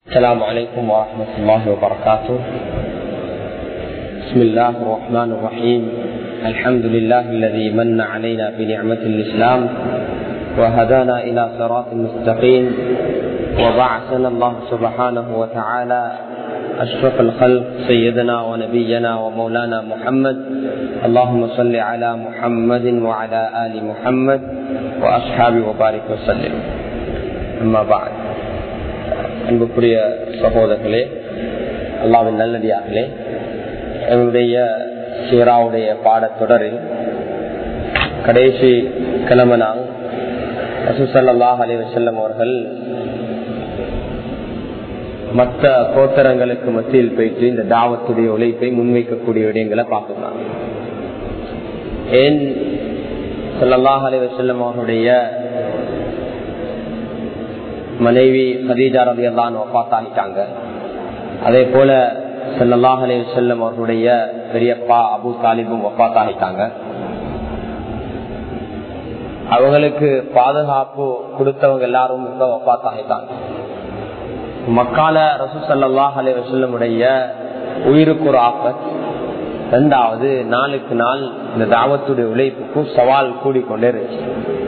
السلام عليكم ورحمة الله وبركاته بسم الله الرحمن الرحيم الحمد لله الذي من علينا بنعمة الإسلام وهدانا إلى صراط مستقيم وبعثنا الله سبحانه وتعالى أشرف الخلق سيدنا ونبينا ومولانا محمد اللهم صل على محمد وعلى آل محمد وأصحابه وبارك وسلم أما بعد அன்புக்குரிய சகோதரர்களே அல்லாவின் நல்லடியார்களே என்னுடைய சீராவுடைய பாடத்தொடரில் கடைசி கிழமை நாள் ரசூசல்லாஹ் அலி வசல்லம் அவர்கள் மற்ற கோத்தரங்களுக்கு மத்தியில் போயிட்டு இந்த தாவத்துடைய உழைப்பை முன்வைக்கக்கூடிய விடயங்களை பார்க்கலாம் ஏன் சொல்லல்லாஹ் அலி வசல்லம் அவர்களுடைய மனைவி ஹதீஜா ரவி எல்லாம் ஒப்பாத்தாகிட்டாங்க அதே போல செல்லல்லாஹ் அலி செல்லம் அவர்களுடைய பெரியப்பா அபு தாலிபும் ஒப்பாத்தாகிட்டாங்க அவங்களுக்கு பாதுகாப்பு கொடுத்தவங்க எல்லாரும் இப்ப ஒப்பாத்தாகிட்டாங்க மக்கால ரசூ சல்லாஹ் அலி வசல்லமுடைய உயிருக்கு ஒரு ஆபத் ரெண்டாவது நாளுக்கு நாள் இந்த தாவத்துடைய உழைப்புக்கும் சவால் கூடிக்கொண்டே இருந்துச்சு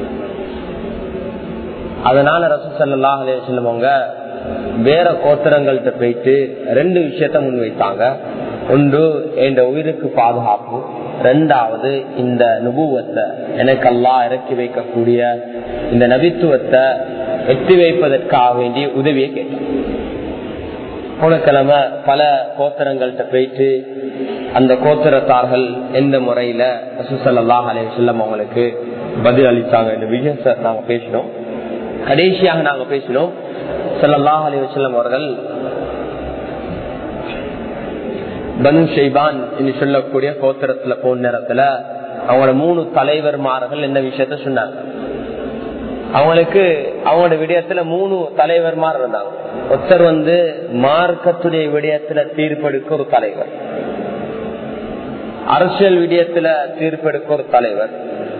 அதனால ரசூசல்லா அலையம் வேற கோத்திரங்கள்ட்ட போயிட்டு ரெண்டு விஷயத்த முன்வைத்தாங்க ஒன்று என் உயிருக்கு பாதுகாப்பு ரெண்டாவது இந்த நுபுவத்தை எனக்கெல்லாம் இறக்கி வைக்கக்கூடிய இந்த நபித்துவத்தை எட்டி வைப்பதற்காக வேண்டிய உதவியை கேட்டாங்க போனக்கிழமை பல கோத்திரங்கள்ட்ட போயிட்டு அந்த கோத்திரத்தார்கள் எந்த முறையில ரசூசல்லாஹ் அலையம் செல்லம் அவங்களுக்கு பதில் அளித்தாங்க இந்த விஷயத்தை நாங்க பேசினோம் கடைசியாக நாங்க பேசினோம் சல்லாஹ் அலி வசல்லம் அவர்கள் பனு ஷெய்பான் என்று சொல்லக்கூடிய கோத்திரத்துல போன நேரத்துல அவங்களோட மூணு தலைவர்மார்கள் என்ன விஷயத்த சொன்னாங்க அவங்களுக்கு அவங்களோட விடயத்துல மூணு தலைவர்மார் இருந்தாங்க ஒருத்தர் வந்து மார்க்கத்துடைய விடயத்துல தீர்ப்பெடுக்க ஒரு தலைவர் அரசியல் விடயத்துல தீர்ப்பெடுக்க ஒரு தலைவர்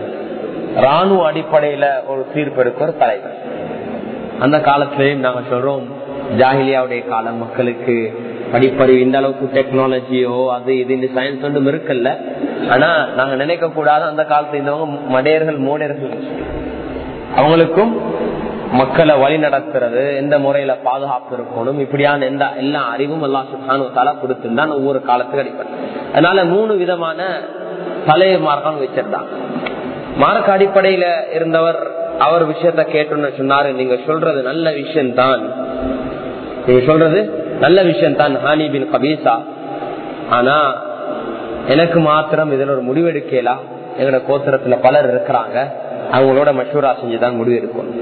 ராணுவ அடிப்படையில ஒரு தீர்ப்பெடுக்க ஒரு தலைவர் அந்த காலத்திலையும் நாங்க சொல்றோம் ஜாகிலியாவுடைய காலம் மக்களுக்கு படிப்பறிவு இந்த அளவுக்கு டெக்னாலஜியோ அது இது சயின்ஸ் ஒன்றும் இருக்குல்ல ஆனா நாங்க நினைக்க கூடாது அந்த காலத்துல இருந்தவங்க மடையர்கள் மோடையர்கள் அவங்களுக்கும் மக்களை வழி நடத்துறது எந்த முறையில பாதுகாப்பு இருக்கணும் இப்படியான எந்த எல்லா அறிவும் எல்லாம் சுத்தானுவத்தால கொடுத்துருந்தான் ஒவ்வொரு காலத்துக்கு அடிப்படை அதனால மூணு விதமான தலைமார்கள் வச்சிருந்தாங்க மார்க் அடிப்படையில இருந்தவர் அவர் விஷயத்த கேட்டோன்னு சொன்னாரு நீங்க சொல்றது நல்ல விஷயம் தான் நீங்க சொல்றது நல்ல விஷயம் தான் ஹானி பின் கபீசா ஆனா எனக்கு மாத்திரம் இதுல ஒரு முடிவெடுக்கலாம் எங்களோட கோத்திரத்துல பலர் இருக்கிறாங்க அவங்களோட மஷூரா செஞ்சுதான் முடிவு எடுக்கணும்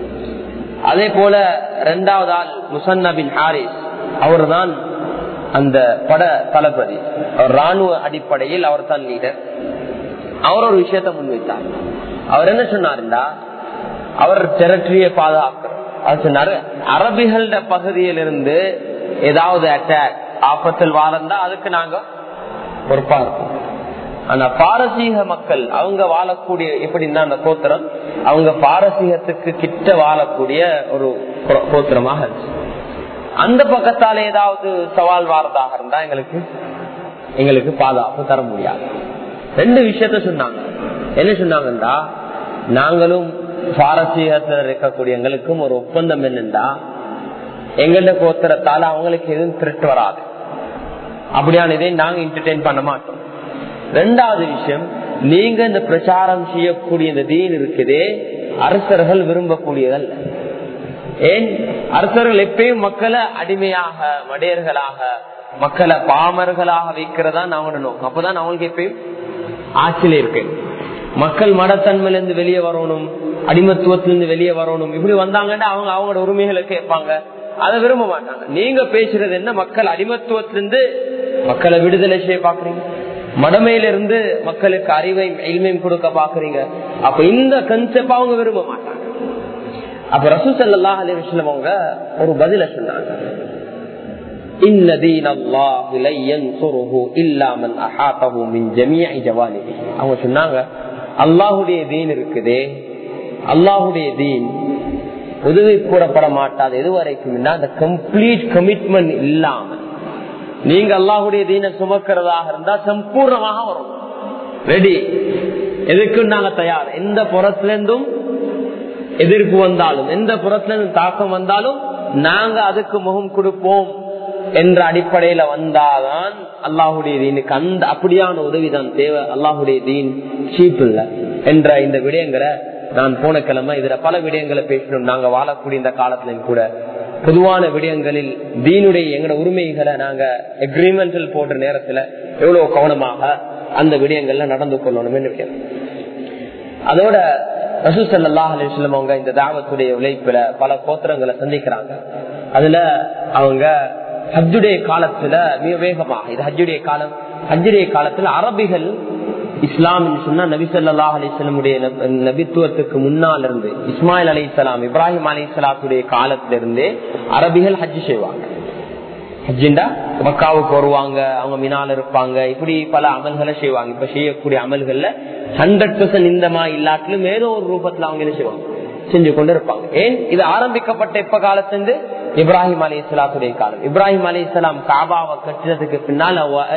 அதே போல ரெண்டாவது ஆள் முசன்னா பின் ஹாரிஸ் அவர் தான் அந்த பட தளபதி அவர் ராணுவ அடிப்படையில் அவர் தான் லீடர் அவர் ஒரு விஷயத்த முன்வைத்தார் அவர் என்ன சொன்னாருண்டா அவர் டெரிட்டரியை பாதுகாக்கிறார் அவர் சொன்னாரு அரபிகள பகுதியிலிருந்து ஏதாவது அட்டாக் ஆபத்தில் வாழ்ந்தா அதுக்கு நாங்க பொறுப்பா இருக்கோம் ஆனா பாரசீக மக்கள் அவங்க வாழக்கூடிய எப்படின்னா அந்த கோத்திரம் அவங்க பாரசீகத்துக்கு கிட்ட வாழக்கூடிய ஒரு கோத்திரமாக இருந்துச்சு அந்த பக்கத்தால ஏதாவது சவால் வாரதாக இருந்தா எங்களுக்கு எங்களுக்கு பாதுகாப்பு தர முடியாது ரெண்டு விஷயத்த சொன்னாங்க என்ன சொன்னாங்கன்னா நாங்களும் பாரசீகத்தில் இருக்கக்கூடிய எங்களுக்கும் ஒரு ஒப்பந்தம் என்னண்டா எங்கள்ட கோத்திரத்தால அவங்களுக்கு எதுவும் திருட்டு வராது அப்படியான இதை நாங்க என்டர்டைன் பண்ண மாட்டோம் ரெண்டாவது விஷயம் நீங்க இந்த பிரச்சாரம் செய்யக்கூடிய இந்த தீன் இருக்குதே அரசர்கள் விரும்பக்கூடியதல்ல ஏன் அரசர்கள் எப்பயும் மக்களை அடிமையாக மடையர்களாக மக்களை பாமர்களாக வைக்கிறதா அவங்களோட நோக்கம் அப்பதான் அவங்களுக்கு எப்பயும் ஆட்சியில இருக்கு மக்கள் மடத்தன்மையிலிருந்து வெளியே வரணும் அடிமத்துவத்திலிருந்து வெளியே வரணும் இப்படி வந்தாங்கன்னா அவங்க அவங்களோட உரிமைகளை கேட்பாங்க அதை விரும்ப மாட்டாங்க நீங்க பேசுறது என்ன மக்கள் அடிமத்துவத்திலிருந்து மக்களை விடுதலை செய்ய பாக்குறீங்க மடமையில இருந்து மக்களுக்கு அறிவை எளிமையும் கொடுக்க பாக்குறீங்க அப்ப இந்த கன்செப்ட் அவங்க விரும்ப மாட்டாங்க அப்ப ரசூ சல்லா அலி விஷயம் அவங்க ஒரு பதில சொன்னாங்க அவங்க சொன்னாங்க அல்லாஹுடைய தீன் இருக்குதே அல்லாஹுடைய தீன் உதவி கூறப்பட மாட்டாது எது வரைக்கும் அந்த கம்ப்ளீட் கமிட்மெண்ட் இல்லாம நீங்க அல்லாஹுடைய தீன சுமக்கிறதாக இருந்தா சம்பூர்ணமாக வரும் ரெடி எதுக்கும் நாங்க தயார் எந்த புறத்துல இருந்தும் எதிர்ப்பு வந்தாலும் எந்த புறத்துல இருந்தும் தாக்கம் வந்தாலும் நாங்க அதுக்கு முகம் கொடுப்போம் என்ற அடிப்படையில வந்தாதான் அல்லாஹுடைய தீனுக்கு அந்த அப்படியான உதவிதான் தேவை அல்லாஹுடைய தீன் சீப் இல்ல என்ற இந்த விடயங்களை நான் போன கிழமை இதுல பல விடயங்களை பேசணும் நாங்க வாழக்கூடிய இந்த காலத்திலும் கூட பொதுவான விடயங்களில் தீனுடைய எங்களோட உரிமைகளை நாங்க எக்ரிமெண்டல் போடுற நேரத்துல எவ்வளவு கவனமாக அந்த விடயங்கள்ல நடந்து கொள்ளணும் விடயம் அதோட ரசூசல்லா அலிஸ்லம் அவங்க இந்த தாவத்துடைய உழைப்புல பல கோத்திரங்களை சந்திக்கிறாங்க அதுல அவங்க ஹஜ்ஜுடைய காலத்துல மிக வேகமாக இது ஹஜ்ஜுடைய காலம் ஹஜ்ஜுடைய காலத்துல அரபிகள் இஸ்லாம் சொன்னா நபிசல்லா அலிஸ்லமுடைய நபித்துவத்துக்கு முன்னால் இருந்து இஸ்மாயில் அலி இஸ்லாம் இப்ராஹிம் அலி இஸ்லாத்துடைய காலத்துல இருந்தே அரபிகள் ஹஜ்ஜு செய்வாங்க ஹஜ்ஜிண்டா மக்காவுக்கு வருவாங்க அவங்க மினால இருப்பாங்க இப்படி பல அமல்களை செய்வாங்க இப்ப செய்யக்கூடிய அமல்கள்ல ஹண்ட்ரட் பெர்சன்ட் இந்தமா இல்லாட்டிலும் ஏதோ ஒரு ரூபத்துல அவங்க என்ன செய்வாங்க செஞ்சு கொண்டு இருப்பாங்க ஏன் இது ஆரம்பிக்கப்பட்ட எப்ப காலத்திலிருந்து இப்ராஹிம் அலி இஸ்லாத்துடைய காலம் இப்ராஹிம் அலி இஸ்லாம் காபாவை கட்டினதுக்கு பின்னால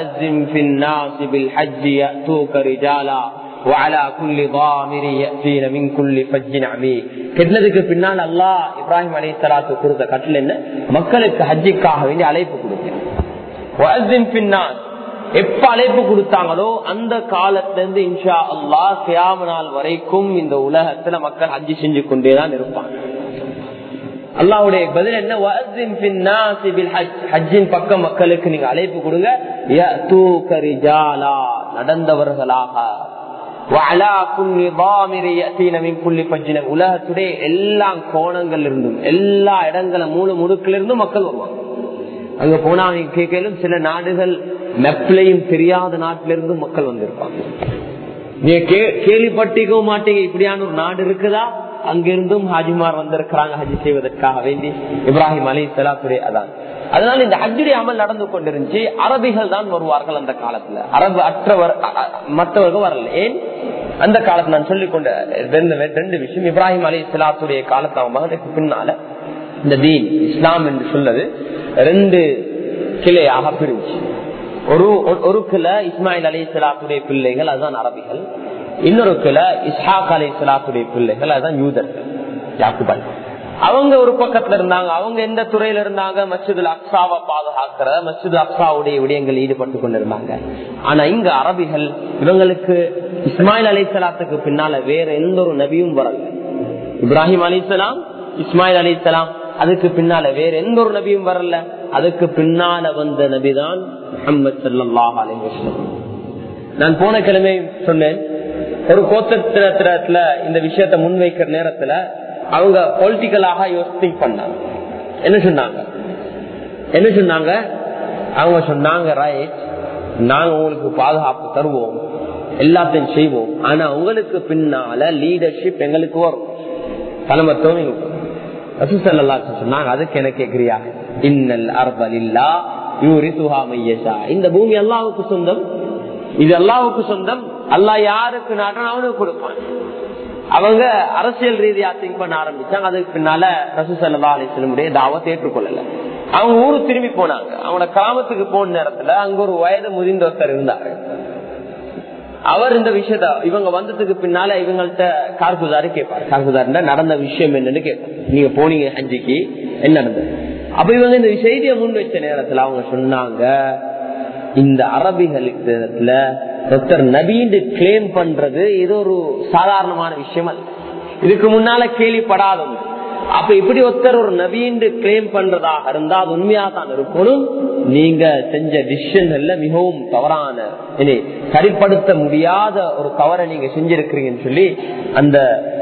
கெட்டதுக்கு பின்னால் அல்லா இப்ராஹிம் அலி சலாத்து கொடுத்த கட்டில் என்ன மக்களுக்கு ஹஜ்ஜிக்காக வேண்டிய அழைப்பு கொடுக்கிறேன் பின்னால் எப்ப அழைப்பு கொடுத்தாங்களோ அந்த காலத்துல இருந்து இன்ஷா அல்லா கியாம நாள் வரைக்கும் இந்த உலகத்துல மக்கள் ஹஜ்ஜி செஞ்சு கொண்டேதான் இருப்பாங்க அல்லாவுடைய பதில் என்ன ஹஜ்ஜின் பக்கம் மக்களுக்கு நீங்க அழைப்பு கொடுங்க நடந்தவர்களாக உலகத்துடைய எல்லா கோணங்கள் இருந்தும் எல்லா இடங்கள மூல முடுக்கில இருந்தும் மக்கள் வருவாங்க அங்க போனா கேட்கலும் சில நாடுகள் மெப்லையும் தெரியாத நாட்டிலிருந்து மக்கள் வந்திருப்பாங்க நீங்க கேள்விப்பட்டிக்கவும் மாட்டீங்க இப்படியான ஒரு நாடு இருக்குதா அங்கிருந்தும் ஹாஜிமார் வந்திருக்கிறாங்க ஹஜ் செய்வதற்காக வேண்டி இப்ராஹிம் அலி சலாத்துடைய அதான் அதனால இந்த ஹஜ்ஜுடைய அமல் நடந்து கொண்டிருந்துச்சு அரபிகள் தான் வருவார்கள் அந்த காலத்துல அரபு அற்றவர் மற்றவர்கள் வரல ஏன் அந்த காலத்துல நான் சொல்லிக் கொண்ட ரெண்டு விஷயம் இப்ராஹிம் அலி சலாத்துடைய காலத்து அவன் மகனுக்கு பின்னால இந்த தீன் இஸ்லாம் என்று சொல்லது ரெண்டு கிளையாக பிரிஞ்சு ஒரு ஒரு கிளை இஸ்மாயில் அலி சலாத்துடைய பிள்ளைகள் அதுதான் அரபிகள் இன்னொரு கிளை இஸ்ஹாக் அலி சலாத்துடைய பிள்ளைகள் அதுதான் யூதர்கள் யாக்குபாய் அவங்க ஒரு பக்கத்துல இருந்தாங்க அவங்க எந்த துறையில இருந்தாங்க மஸ்ஜிதுல் அக்ஸாவை பாதுகாக்கிற மஸ்ஜிது அக்ஸாவுடைய விடயங்கள் ஈடுபட்டு கொண்டிருந்தாங்க ஆனா இங்க அரபிகள் இவங்களுக்கு இஸ்மாயில் அலி சலாத்துக்கு பின்னால வேற எந்த ஒரு நபியும் வரல இப்ராஹிம் அலி சலாம் இஸ்மாயில் அலி சலாம் அதுக்கு பின்னால வேற எந்த ஒரு நபியும் வரல அதுக்கு பின்னால வந்த நபிதான் முகமது சல்லாஹ் அலி நான் போன கிழமை சொன்னேன் ஒரு கோத்திரத்துல இந்த விஷயத்த முன்வைக்கிற நேரத்துல அவங்க பொலிட்டிக்கலாக யோசி பண்ணாங்க என்ன சொன்னாங்க என்ன சொன்னாங்க அவங்க சொன்னாங்க ரைட் நாங்க உங்களுக்கு பாதுகாப்பு தருவோம் எல்லாத்தையும் செய்வோம் ஆனா உங்களுக்கு பின்னால லீடர்ஷிப் எங்களுக்கு வரும் தலைமத்துவம் சொன்னாங்க அதுக்கு என்ன கேக்குறியா இன்னல் அர்பல் இல்லா யூரி சுகாமையசா இந்த பூமி அல்லாவுக்கு சொந்தம் இது அல்லாவுக்கு சொந்தம் அல்லா யாருக்கு நாட்டம் அவனுக்கு கொடுப்பான் அவங்க அரசியல் ரீதியா திங்க் பண்ண ஆரம்பிச்சாங்க அதுக்கு பின்னால ரசூசல்லா அலிஸ்லமுடைய தாவத்தை ஏற்றுக்கொள்ளல அவங்க ஊரு திரும்பி போனாங்க அவங்களோட கிராமத்துக்கு போன நேரத்துல அங்க ஒரு வயது முதிர்ந்த ஒருத்தர் இருந்தாரு அவர் இந்த விஷயத்த இவங்க வந்ததுக்கு பின்னால இவங்கள்ட்ட கார்குதாரி கேட்பாரு கார்குதாரி நடந்த விஷயம் என்னன்னு கேட்பாரு நீங்க போனீங்க அஞ்சுக்கு என்ன நடந்தது அப்ப இவங்க இந்த செய்தியை முன் வச்ச நேரத்துல அவங்க சொன்னாங்க இந்த அரபிகளுக்கு ஒருத்தர் நபீண்டு கிளைம் பண்றது இது ஒரு சாதாரணமான விஷயம் அல்ல இதுக்கு முன்னால கேள்விப்படாத அப்ப இப்படி ஒருத்தர் ஒரு நபீண்டு கிளைம் பண்றதாக இருந்தா அது உண்மையா தான் இருக்கணும் நீங்க செஞ்ச டிசிஷன்ல மிகவும் தவறான சரிப்படுத்த முடியாத ஒரு தவறை நீங்க செஞ்சிருக்கிறீங்கன்னு சொல்லி அந்த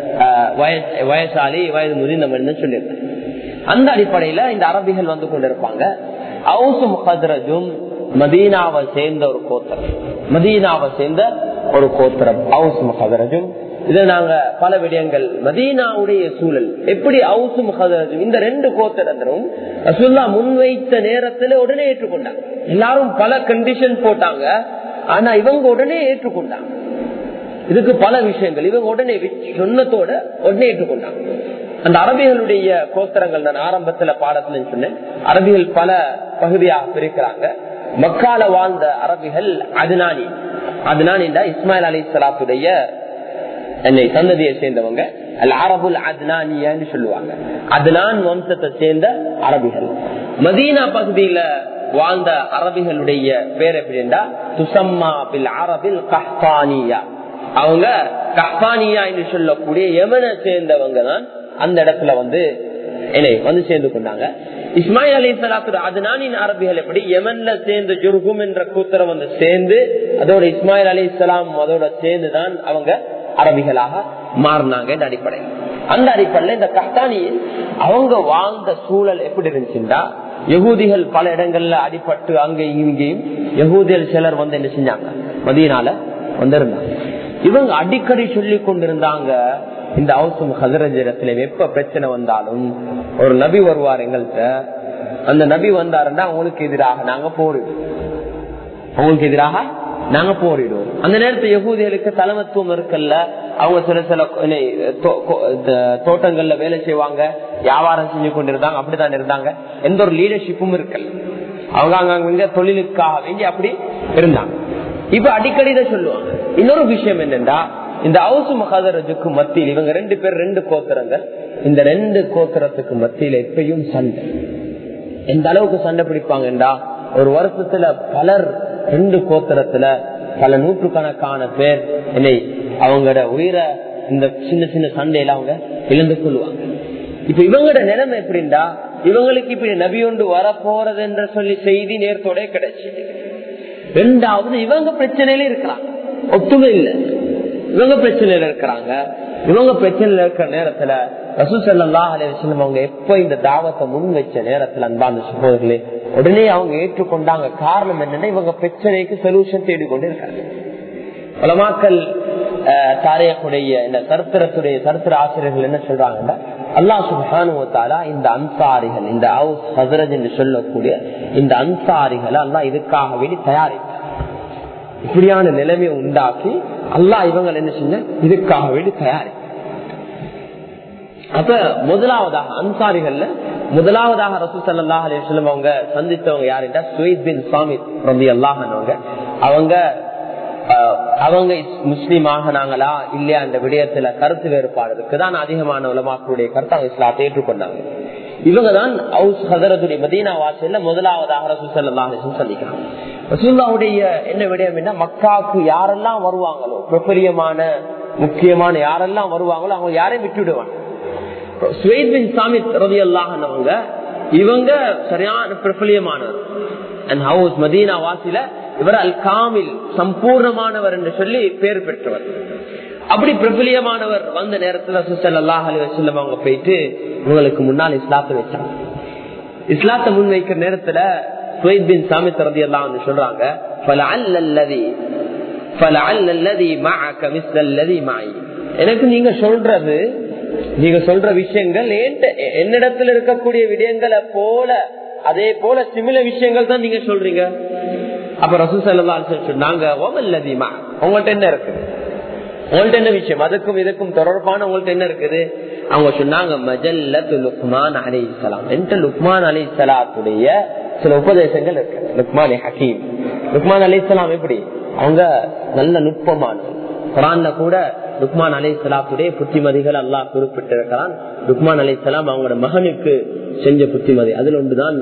வயசாலி வயது முதிர்ந்த மனிதன் சொல்லியிருக்காங்க அந்த அடிப்படையில இந்த அரபிகள் வந்து கொண்டிருப்பாங்க அவுசும் ஹத்ரஜும் மதீனாவை சேர்ந்த ஒரு கோத்திரம் மதீனாவை சேர்ந்த ஒரு கோத்திரம் அவுசும் ஹதரஜும் இதை நாங்க பல விடயங்கள் மதீனாவுடைய சூழல் எப்படி அவுசும் ஹதரஜும் இந்த ரெண்டு கோத்திரத்திலும் ரசுல்லா முன்வைத்த நேரத்துல உடனே ஏற்றுக்கொண்டாங்க எல்லாரும் பல கண்டிஷன் போட்டாங்க ஆனா இவங்க உடனே ஏற்றுக்கொண்டாங்க இதுக்கு பல விஷயங்கள் இவங்க உடனே சொன்னத்தோட உடனே ஏற்றுக்கொண்டாங்க அந்த அரபிகளுடைய கோத்திரங்கள் நான் ஆரம்பத்துல பாடத்துல சொன்னேன் அரபிகள் பல பகுதியாக பிரிக்கிறாங்க மக்கால வாழ்ந்த அரபிகள் அதுனானி அதுனானி இஸ்மாயில் அலி சலாத்துடைய என்னை சந்ததியை சேர்ந்தவங்க அல் அரபுல் அத்னானியன்னு சொல்லுவாங்க அதுனான் வம்சத்தை சேர்ந்த அரபிகள் மதீனா பகுதியில வாழ்ந்த அரபிகளுடைய பேர் எப்படின்னா துசம்மா பில் அரபில் கஹ்பானியா அவங்க கஹ்பானியா என்று சொல்லக்கூடிய எமனை சேர்ந்தவங்க தான் அந்த இடத்துல வந்து என்னை வந்து சேர்ந்து கொண்டாங்க இஸ்மாயில் அலி சலாத்து அதனானின் அரபிகள் எப்படி யமன்ல சேர்ந்து ஜுர்கும் என்ற கூத்திரம் வந்து சேர்ந்து அதோட இஸ்மாயில் அலி இஸ்லாம் அதோட சேர்ந்து தான் அவங்க அரபிகளாக மாறினாங்க இந்த அடிப்படையில் அந்த அடிப்படையில் இந்த கஹ்தானி அவங்க வாழ்ந்த சூழல் எப்படி இருந்துச்சுன்னா யகூதிகள் பல இடங்கள்ல அடிபட்டு அங்கேயும் இங்கேயும் யகூதிகள் சிலர் வந்து என்ன செஞ்சாங்க மதியனால வந்திருந்தாங்க இவங்க அடிக்கடி சொல்லி கொண்டிருந்தாங்க இந்த அவசம் ஹசரஜத்துல எப்ப பிரச்சனை வந்தாலும் ஒரு நபி வருவார் எங்கள்கிட்ட அந்த நபி வந்தாருன்னா அவங்களுக்கு எதிராக நாங்க போரிடுவோம் அவங்களுக்கு எதிராக நாங்க போரிடுவோம் அந்த நேரத்தில் யகூதிகளுக்கு தலைமத்துவம் இருக்குல்ல அவங்க சில சில தோட்டங்கள்ல வேலை செய்வாங்க வியாபாரம் செஞ்சு கொண்டிருந்தாங்க அப்படித்தான் இருந்தாங்க எந்த ஒரு லீடர்ஷிப்பும் இருக்கல அவங்க அங்க தொழிலுக்காக வேண்டி அப்படி இருந்தாங்க இப்ப அடிக்கடி தான் சொல்லுவாங்க இன்னொரு விஷயம் என்னன்னா இந்த அவுசு மகாதரஜுக்கு மத்தியில் இவங்க ரெண்டு பேர் ரெண்டு கோத்திரங்கள் இந்த ரெண்டு கோத்திரத்துக்கு மத்தியில் எப்பயும் சண்டை எந்த அளவுக்கு சண்டை பிடிப்பாங்கன்றா ஒரு வருஷத்துல பலர் ரெண்டு கோத்திரத்துல பல நூற்றுக்கணக்கான பேர் என்னை அவங்களோட உயிரை இந்த சின்ன சின்ன சண்டையில அவங்க இழந்து கொள்வாங்க இப்ப இவங்களோட நிலைமை எப்படின்னா இவங்களுக்கு இப்படி நபி ஒன்று வர போறது என்ற சொல்லி செய்தி நேரத்தோட கிடைச்சு ரெண்டாவது இவங்க பிரச்சனையில இருக்கிறாங்க ஒத்துமை இல்லை இவங்க பிரச்சனையில இருக்கிறாங்க இவங்க பிரச்சனையில இருக்கிற நேரத்துல ரசூசல்லா அலையம் அவங்க எப்ப இந்த தாவத்தை முன் வச்ச நேரத்துல அன்பான சகோதரர்களே உடனே அவங்க ஏற்றுக்கொண்டாங்க காரணம் என்னன்னா இவங்க பிரச்சனைக்கு சொல்யூஷன் தேடிக்கொண்டு இருக்காங்க பலமாக்கள் தாரையக்கூடிய இந்த சரித்திரத்துடைய சரித்திர ஆசிரியர்கள் என்ன சொல்றாங்கன்னா அல்லா சுபானுவத்தாலா இந்த அன்சாரிகள் இந்த ஹவுஸ் ஹசரத் என்று சொல்லக்கூடிய இந்த அன்சாரிகளை அல்லா இதுக்காக வேண்டி தயாரித்தார் இப்படியான நிலைமையை உண்டாக்கி அல்லா இவங்க என்ன செஞ்ச இதுக்காக வேண்டி தயாரி அப்ப முதலாவதாக அன்சாரிகள்ல முதலாவதாக ரசூ சல்லா அலிஸ்லம் அவங்க சந்தித்தவங்க யாருன்னா சுயித் பின் சாமி ரபி அல்லாஹனவங்க அவங்க அவங்க முஸ்லீம் ஆகினாங்களா இல்லையா அந்த விடயத்துல கருத்து வேறுபாடு இருக்குதான் அதிகமான உலமாக்களுடைய கருத்து அவங்க இஸ்லாத்தை ஏற்றுக்கொண்டாங்க இவங்க தான் ஹவுஸ் ஹதரத்துடைய மதீனா வாசல்ல முதலாவதாக ரசூசல்லா சந்திக்கிறாங்க ரசூல்லாவுடைய என்ன விடயம் என்ன மக்காவுக்கு யாரெல்லாம் வருவாங்களோ பிரபலியமான முக்கியமான யாரெல்லாம் வருவாங்களோ அவங்க யாரையும் விட்டுவிடுவாங்க சுவேத் பின் சாமித் ரவி அல்லாஹனவங்க இவங்க சரியான பிரபலியமானவர் அண்ட் ஹவுஸ் மதீனா வாசில இவர் அல் காமில் சம்பூர்ணமானவர் என்று சொல்லி பேர் பெற்றவர் அப்படி பிரபலியமானவர் வந்த நேரத்துல சுசல்லாஹ் அலி வசல்லம் அவங்க போயிட்டு இவங்களுக்கு முன்னால் இஸ்லாத்தை வச்சாங்க இஸ்லாத்தை முன் வைக்கிற நேரத்துல சுவைத் பின் சாமி தரதி எல்லாம் சொல்றாங்க எனக்கு நீங்க சொல்றது நீங்க சொல்ற விஷயங்கள் என்னிடத்துல இருக்கக்கூடிய விடயங்களை போல அதே போல சிமில விஷயங்கள் தான் நீங்க சொல்றீங்க அப்ப ரசூ சல்லா சொன்னாங்க ஓமல்லதிமா உங்கள்ட்ட என்ன இருக்குது உங்கள்ட்ட என்ன விஷயம் அதுக்கும் இதுக்கும் தொடர்பான உங்கள்ட்ட என்ன இருக்குது அவங்க சொன்னாங்க மஜல்லத்து லுக்மான் அலி இஸ்லாம் என்ற லுக்மான் அலி இஸ்லாத்துடைய சில உபதேசங்கள் இருக்கு லுக்மான் ஹக்கீம் லுக்மான் அலி இஸ்லாம் எப்படி அவங்க நல்ல நுட்பமானது குரான்ல கூட லுக்மான் அலி இஸ்லாத்துடைய புத்திமதிகள் அல்லாஹ் குறிப்பிட்டிருக்கிறான் லுக்மான் அலி இஸ்லாம் அவங்களோட மகனுக்கு செஞ்ச புத்திமதி அதுல ஒன்றுதான்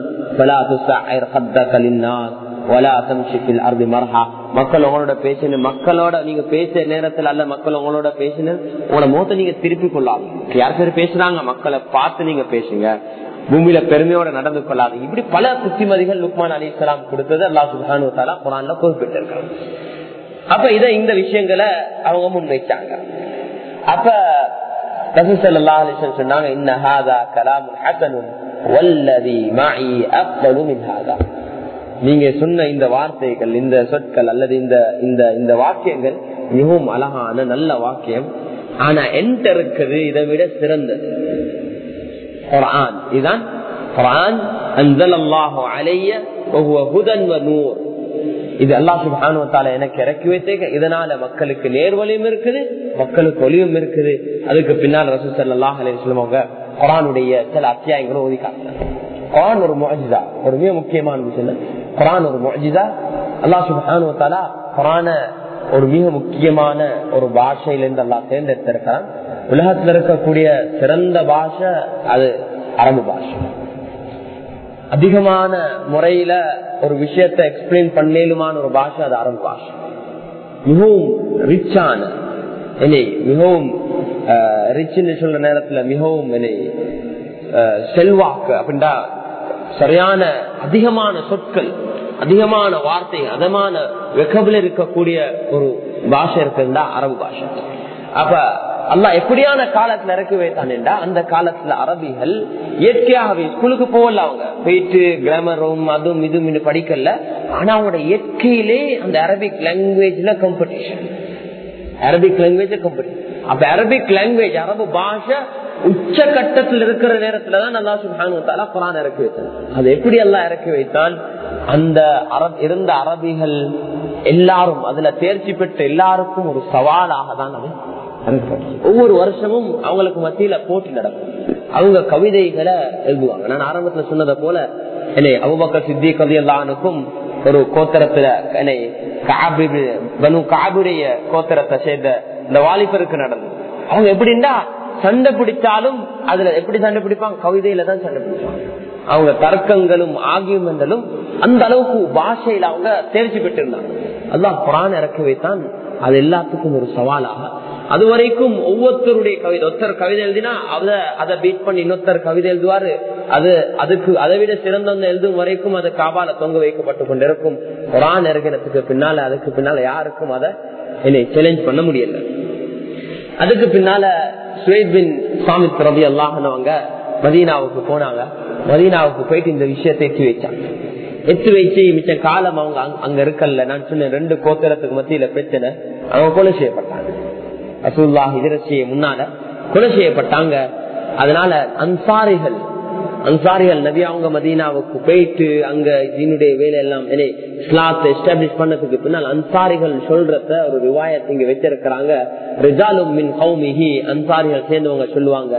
மக்கள் உங்களோட பேசின மக்களோட நீங்க பேசுற நேரத்துல அல்ல மக்கள் உங்களோட பேசின உங்களோட முகத்தை நீங்க திருப்பி கொள்ளாது யார் பேர் பேசுறாங்க மக்களை பார்த்து நீங்க பேசுங்க பூமியில பெருமையோட நடந்து கொள்ளாது இப்படி பல புத்திமதிகள் லுக்மான் அலி இஸ்லாம் கொடுத்தது அல்லா சுபானு தாலா குரான்ல குறிப்பிட்டிருக்காங்க அப்ப இத இந்த விஷயங்களை அவங்க முன்வைச்சாங்க அப்ப ரசூசல்லா அலிஸ்லாம் சொன்னாங்க இன்ன ஹாதா கலாமுல் ஹசனும் வல்லதி மாஇ அஃதலு மின் ஹாதா நீங்க சொன்ன இந்த வார்த்தைகள் இந்த சொற்கள் அல்லது இந்த இந்த இந்த வாக்கியங்கள் மிகவும் அழகான நல்ல வாக்கியம் ஆனா என்கிட்ட இருக்குது இதை விட சிறந்தது குரான் இதுதான் குரான் அன்சல் அல்லாஹு அலைய وهو هدى ونور இது அல்லா சுபானுவத்தால எனக்கு இறக்கி வைத்தேங்க இதனால மக்களுக்கு நேர்வழியும் இருக்குது மக்களுக்கு ஒளியும் இருக்குது அதுக்கு பின்னால் ரசூ சல்லாஹ் அலிஸ்லம் அவங்க குரானுடைய சில அத்தியாயங்களும் ஒதுக்காங்க குரான் ஒரு முஜிதா ஒரு மிக முக்கியமான விஷயம் குரான் ஒரு முஜிதா அல்லா சுபானுவத்தாலா குரான ஒரு மிக முக்கியமான ஒரு பாஷையிலிருந்து எல்லாம் தேர்ந்தெடுத்திருக்கிறான் உலகத்தில் இருக்கக்கூடிய சிறந்த பாஷை அது அரபு பாஷை அதிகமான முறையில ஒரு விஷயத்தை எக்ஸ்பிளைன் பண்ணேலுமான ஒரு பாஷை அது அரபு பாஷை மிகவும் ரிச்சான என்னை மிகவும் ரிச்னு சொல்ற நேரத்துல மிகவும் என்னை செல்வாக்கு அப்படின்டா சரியான அதிகமான சொற்கள் அதிகமான வார்த்தை அதமான வெக்கபில் இருக்கக்கூடிய ஒரு பாஷை இருக்குன்னா அரபு பாஷை அப்ப அல்லா எப்படியான காலத்துல இறக்கி வைத்தான்டா அந்த காலத்துல அரபிகள் இயற்கையாகவே ஸ்கூலுக்கு போகல அவங்க போயிட்டு கிராமரும் அதுவும் இதுவும் படிக்கல ஆனா அவங்களோட இயற்கையிலே அந்த அரபிக் லாங்குவேஜ்ல காம்படிஷன் அரபிக் லாங்குவேஜ் காம்படிஷன் அப்ப அரபிக் லாங்குவேஜ் அரபு பாஷை உச்ச கட்டத்தில் இருக்கிற நேரத்துலதான் அல்லா சுல்ஹானு குரான் இறக்கி வைத்தான் அது எப்படி எல்லாம் இறக்கி வைத்தான் அந்த இருந்த அரபிகள் எல்லாரும் அதுல தேர்ச்சி பெற்ற எல்லாருக்கும் ஒரு சவாலாக தான் அது ஒவ்வொரு வருஷமும் அவங்களுக்கு மத்தியில போட்டி நடக்கும் அவங்க கவிதைகளை எழுதுவாங்க நான் ஆரம்பத்துல சொன்னதை போல என்னை அபுபக்க சித்தி கவியல்லானுக்கும் ஒரு கோத்தரத்துல என்னை காபி பனு காபுடைய கோத்தரத்தை சேர்ந்த இந்த வாலிபருக்கு நடந்தது அவங்க எப்படின்னா சண்டை பிடிச்சாலும் அதுல எப்படி சண்டை பிடிப்பாங்க கவிதையில தான் சண்டை பிடிப்பாங்க அவங்க தர்க்கங்களும் ஆகியமெண்டலும் அந்த அளவுக்கு பாஷையில அவங்க தேர்ச்சி பெற்றிருந்தாங்க அதான் குரான் இறக்கி வைத்தான் அது எல்லாத்துக்கும் ஒரு சவாலாக அது வரைக்கும் ஒவ்வொருத்தருடைய கவிதை ஒருத்தர் கவிதை எழுதினா அதை அதை பீட் பண்ணி இன்னொருத்தர் கவிதை எழுதுவாரு அது அதுக்கு அதை விட சிறந்த எழுதும் வரைக்கும் அது காபால தொங்க வைக்கப்பட்டு கொண்டிருக்கும் குரான் இறங்கினத்துக்கு பின்னால அதுக்கு பின்னால யாருக்கும் அதை என்னை சேலஞ்ச் பண்ண முடியல அதுக்கு பின்னால சுவேத் பின் சாமி ரவி அல்லாஹனவங்க மதீனாவுக்கு போனாங்க மதீனாவுக்கு போயிட்டு இந்த விஷயத்தை எத்தி வச்சாங்க எத்து வச்சு மிச்ச காலம் அவங்க அங்க இருக்கல நான் சொன்னேன் ரெண்டு கோத்திரத்துக்கு மத்தியில பிரச்சனை அவங்க கொலை செய்யப்பட்டாங்க அசுல்லா இதரசிய முன்னால கொலை செய்யப்பட்டாங்க அதனால அன்சாரிகள் அன்சாரிகள் நபி அவங்க மதீனாவுக்கு போயிட்டு அங்க இதனுடைய வேலை எல்லாம் இஸ்லாத்தை எஸ்டாப்ளிஷ் பண்ணதுக்கு பின்னால் அன்சாரிகள் சொல்றத ஒரு விவாயத்தை இங்க வச்சிருக்கிறாங்க ரிஜாலும் மின் கௌமிஹி அன்சாரிகள் சேர்ந்தவங்க சொல்லுவாங்க